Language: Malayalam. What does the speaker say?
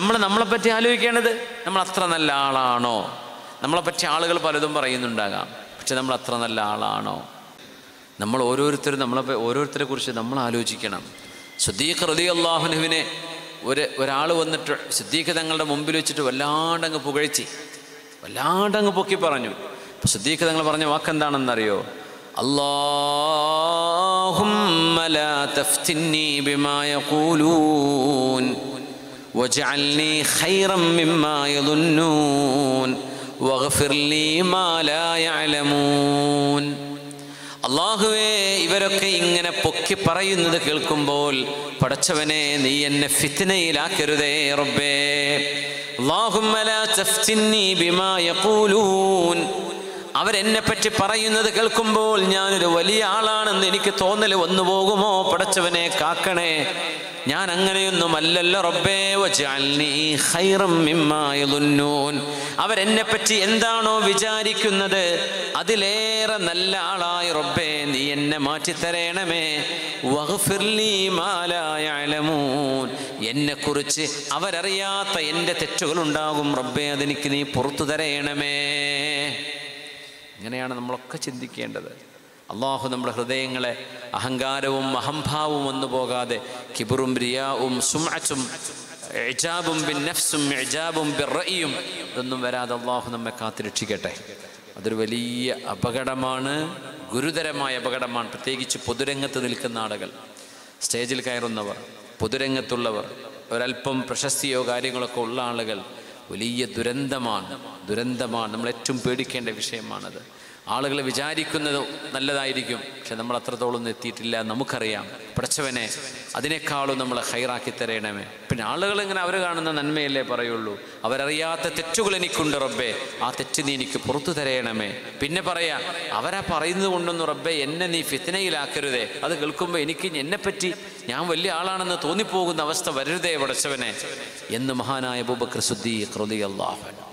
നമ്മൾ നമ്മളെപ്പറ്റി ആലോചിക്കേണ്ടത് നമ്മൾ അത്ര നല്ല ആളാണോ നമ്മളെപ്പറ്റി ആളുകൾ പലതും പറയുന്നുണ്ടാകാം പക്ഷെ നമ്മൾ അത്ര നല്ല ആളാണോ നമ്മൾ ഓരോരുത്തരും നമ്മളെ പ- ഓരോരുത്തരെ കുറിച്ച് നമ്മൾ ആലോചിക്കണം സുദ്ദീഖ് റതി അള്ളാഹുനുവിനെ ഒരു ഒരാൾ വന്നിട്ട് സിദ്ദീഖ് തങ്ങളുടെ മുമ്പിൽ വെച്ചിട്ട് വല്ലാണ്ടങ്ങ് പുകഴ്ത്തി വല്ലാണ്ടങ്ങ് പൊക്കി പറഞ്ഞു അപ്പോൾ സിദ്ദീഖ് തങ്ങൾ പറഞ്ഞ വാക്കെന്താണെന്നറിയോ اللهم لا تفتني بما يقولون واجعلني خيرا مما يظنون واغفر لي ما لا يعلمون അള്ളാഹുവേ ഇവരൊക്കെ ഇങ്ങനെ പൊക്കി പറയുന്നത് കേൾക്കുമ്പോൾ പടച്ചവനെ നീ എന്നെ ഫിത്നയിലാക്കരുതേ റബ്ബേ അല്ലാഹുമ്മ ലാ തഫ്തിന്നി ബിമാ യഖൂലൂൻ അവരെന്നെ പറ്റി പറയുന്നത് കേൾക്കുമ്പോൾ ഞാനൊരു വലിയ ആളാണെന്ന് എനിക്ക് തോന്നൽ വന്നു പോകുമോ പടച്ചവനെ കാക്കണേ ഞാൻ അങ്ങനെയൊന്നും അല്ലല്ലോ റബ്ബേ വജഅൽനി ഖൈറം മിമ്മാ യദുന്നൂൻ അവരെന്നെ പറ്റി എന്താണോ വിചാരിക്കുന്നത് അതിലേറെ നല്ല ആളായി റബ്ബേ നീ എന്നെ മാറ്റിത്തരേണമേ വഗ്ഫിർലി മാ ലാ യഅലമൂൻ എന്നെക്കുറിച്ച് അവരറിയാത്ത എൻ്റെ തെറ്റുകളുണ്ടാകും റബ്ബേ അതെനിക്ക് നീ പുറത്തു തരയണമേ ഇങ്ങനെയാണ് നമ്മളൊക്കെ ചിന്തിക്കേണ്ടത് അള്ളാഹു നമ്മുടെ ഹൃദയങ്ങളെ അഹങ്കാരവും അഹംഭാവവും ഒന്നു പോകാതെ കിബറും റിയാവും സുമച്ചും എജാബും ബിൻ നഫ്സും എജാബും ബിറയും ഇതൊന്നും വരാതെ അള്ളാഹു നമ്മെ കാത്തുരക്ഷിക്കട്ടെ അതൊരു വലിയ അപകടമാണ് ഗുരുതരമായ അപകടമാണ് പ്രത്യേകിച്ച് പൊതുരംഗത്ത് നിൽക്കുന്ന ആളുകൾ സ്റ്റേജിൽ കയറുന്നവർ പൊതുരംഗത്തുള്ളവർ ഒരല്പം പ്രശസ്തിയോ കാര്യങ്ങളൊക്കെ ഉള്ള ആളുകൾ വലിയ ദുരന്തമാണ് ദുരന്തമാണ് നമ്മൾ ഏറ്റവും പേടിക്കേണ്ട വിഷയമാണത് ആളുകൾ വിചാരിക്കുന്നത് നല്ലതായിരിക്കും പക്ഷെ നമ്മൾ അത്രത്തോളം ഒന്നും എത്തിയിട്ടില്ല നമുക്കറിയാം പഠിച്ചവനെ അതിനേക്കാളും നമ്മളെ ഹൈറാക്കി തരയണമേ പിന്നെ ആളുകൾ ഇങ്ങനെ അവർ കാണുന്ന നന്മയല്ലേ പറയുള്ളൂ അവരറിയാത്ത തെറ്റുകൾ എനിക്കുണ്ട് റബ്ബേ ആ തെറ്റ് നീ എനിക്ക് പുറത്തു തരയണമേ പിന്നെ പറയാ അവരാ പറയുന്നത് കൊണ്ടൊന്നും റബ്ബേ എന്നെ നീ ഫിത്തനയിലാക്കരുതേ അത് കേൾക്കുമ്പോൾ എനിക്ക് എന്നെപ്പറ്റി ഞാൻ വലിയ ആളാണെന്ന് തോന്നിപ്പോകുന്ന അവസ്ഥ വരരുതേ പടച്ചവനെ എന്ന് മഹാനായ ബുബക്കർ സുദ്ദീഖ് റളിയല്ലാഹു അൻഹു